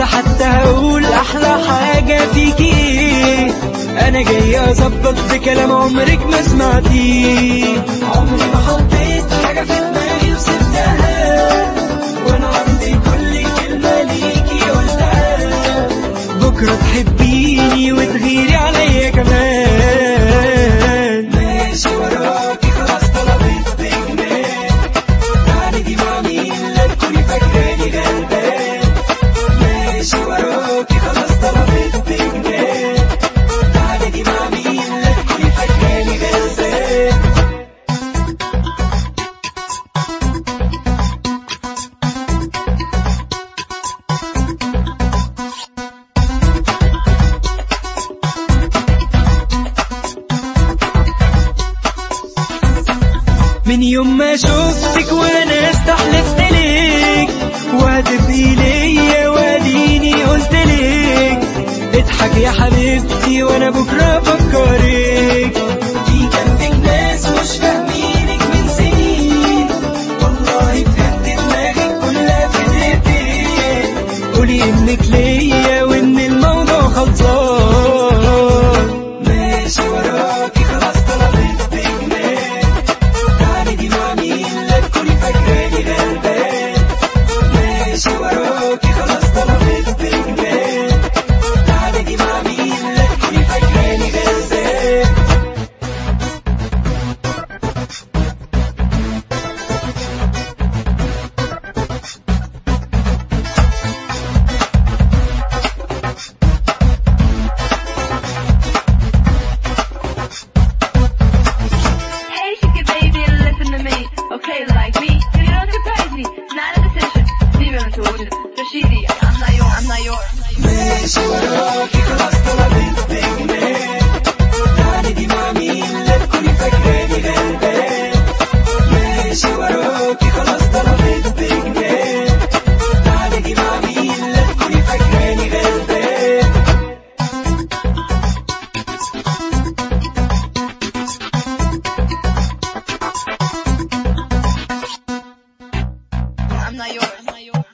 حتى هقول احلى حاجة فيكي ايه انا جاي اظبط بكلام عمرك ما سمعتيه عمري ما حطيت حاجة في دماغي وسبتها وانا عندي كل كلمة ليكي قلتها بكرة تحبيني وتغيري عليا كمان ماشي وراكي خلاص طلبت بجنان يعني دي مع مين لا تكوني فاكراني غلبان ماشي وراكي خلاص طلبت بجنان يعني دي مع مين لا تكوني فاكراني غلبان من يوم ما شفتك وانا استحلفت لك وهتبقي ليا واديني قلت لك اضحك يا حبيبتي وانا بكره افكرك في جنبك ناس مش فاهمينك من سنين والله بجد دماغك كلها في دقيقتين قولي انك ليا وان الموضوع خلصان ماشي وراكي خلاص طلبت بجنان يعني دي مع مين لا تكوني فاكراني غلبان ماشي وراكي خلاص طلبت بجنان يعني دي مع مين لا تكوني فاكراني غلبان Hey, shake it, baby, and listen to me. Okay, like me, you don't surprise me. Not a decision. Demon torture. Rashidi, I'm not yours. I'm not yours. ماشي وراكي خلاص طلبت بجنان يعني دي مع مين لا تكوني فاكراني غلبان ماشي وراكي خلاص طلبت بجنان يعني دي مع مين لا تكوني فاكراني غلبان I'm not yours. I'm not yours.